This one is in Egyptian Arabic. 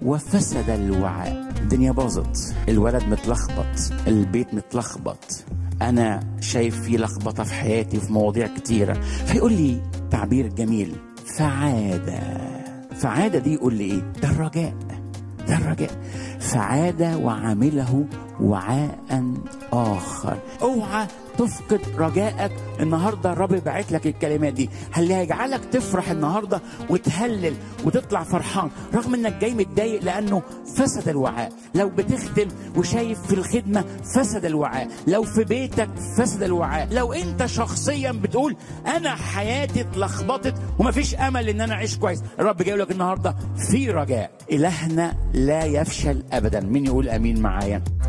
وفسد الوعاء الدنيا باظت الولد متلخبط البيت متلخبط انا شايف في لخبطه في حياتي في مواضيع كتيره فيقول لي تعبير جميل فعاد فعاد دي يقول لي ايه ده الرجاء ده الرجاء فعاد وعمله وعاء اخر اوعى تفقد رجائك النهارده الرب بعت لك الكلمات دي هل هيجعلك تفرح النهارده وتهلل وتطلع فرحان رغم انك جاي متضايق لانه فسد الوعاء لو بتخدم وشايف في الخدمه فسد الوعاء لو في بيتك فسد الوعاء لو انت شخصيا بتقول انا حياتي اتلخبطت ومفيش امل ان انا اعيش كويس الرب جاي لك النهارده في رجاء الهنا لا يفشل ابدا مين يقول امين معايا